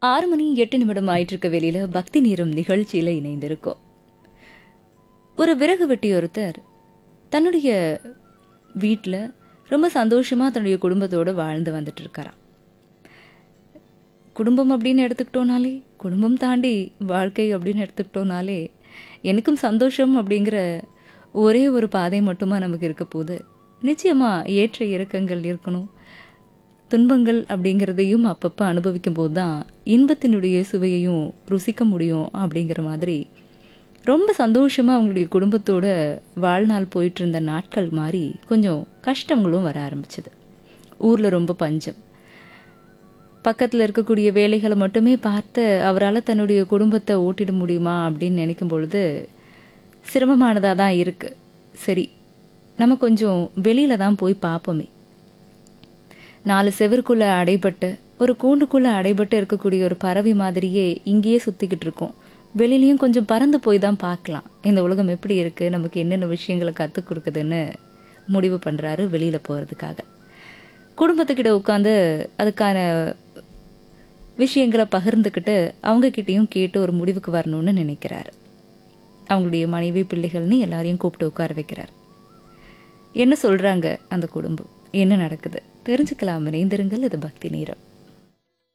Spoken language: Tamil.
ஆறு மணி எட்டு நிமிடம் ஆயிட்டு இருக்க வெளியில பக்தி நேரம் நிகழ்ச்சியில இணைந்திருக்கோம் ஒரு விறகு வெட்டி ஒருத்தர் தன்னுடைய வீட்டில் ரொம்ப சந்தோஷமா தன்னுடைய குடும்பத்தோட வாழ்ந்து வந்துட்டு இருக்காராம் குடும்பம் அப்படின்னு எடுத்துக்கிட்டோனாலே குடும்பம் தாண்டி வாழ்க்கை அப்படின்னு எடுத்துக்கிட்டோனாலே எனக்கும் சந்தோஷம் அப்படிங்கிற ஒரே ஒரு பாதை மட்டுமா நமக்கு இருக்க போகுது நிச்சயமா ஏற்ற இறக்கங்கள் இருக்கணும் துன்பங்கள் அப்படிங்கிறதையும் அப்பப்போ அனுபவிக்கும் போது தான் இன்பத்தினுடைய சுவையையும் ருசிக்க முடியும் அப்படிங்கிற மாதிரி ரொம்ப சந்தோஷமா அவங்களுடைய குடும்பத்தோட வாழ்நாள் போயிட்டு இருந்த நாட்கள் மாதிரி கொஞ்சம் கஷ்டங்களும் வர ஆரம்பிச்சது ஊர்ல ரொம்ப பஞ்சம் பக்கத்தில் இருக்கக்கூடிய வேலைகளை மட்டுமே பார்த்து அவரால் தன்னுடைய குடும்பத்தை ஓட்டிட முடியுமா அப்படின்னு நினைக்கும் பொழுது சிரமமானதாக தான் இருக்கு சரி நம்ம கொஞ்சம் வெளியில தான் போய் பார்ப்போமே நாலு செவருக்குள்ள அடைபட்டு ஒரு கூண்டுக்குள்ள அடைபட்டு இருக்கக்கூடிய ஒரு பறவை மாதிரியே இங்கேயே சுத்திக்கிட்டு இருக்கோம் வெளியிலயும் கொஞ்சம் பறந்து போய் தான் பார்க்கலாம் இந்த உலகம் எப்படி இருக்கு நமக்கு என்னென்ன விஷயங்களை கற்றுக் கொடுக்குதுன்னு முடிவு பண்றாரு வெளியில போறதுக்காக குடும்பத்துக்கிட்ட உட்காந்து அதுக்கான விஷயங்களை பகிர்ந்துக்கிட்டு அவங்க கிட்டேயும் கேட்டு ஒரு முடிவுக்கு வரணும்னு நினைக்கிறாரு அவங்களுடைய மனைவி பிள்ளைகள்னு எல்லாரையும் கூப்பிட்டு உட்கார வைக்கிறார் என்ன சொல்றாங்க அந்த குடும்பம் என்ன நடக்குது தெரிஞ்சுக்கலாம் இணைந்திருங்கள் இது பக்தி நேரம்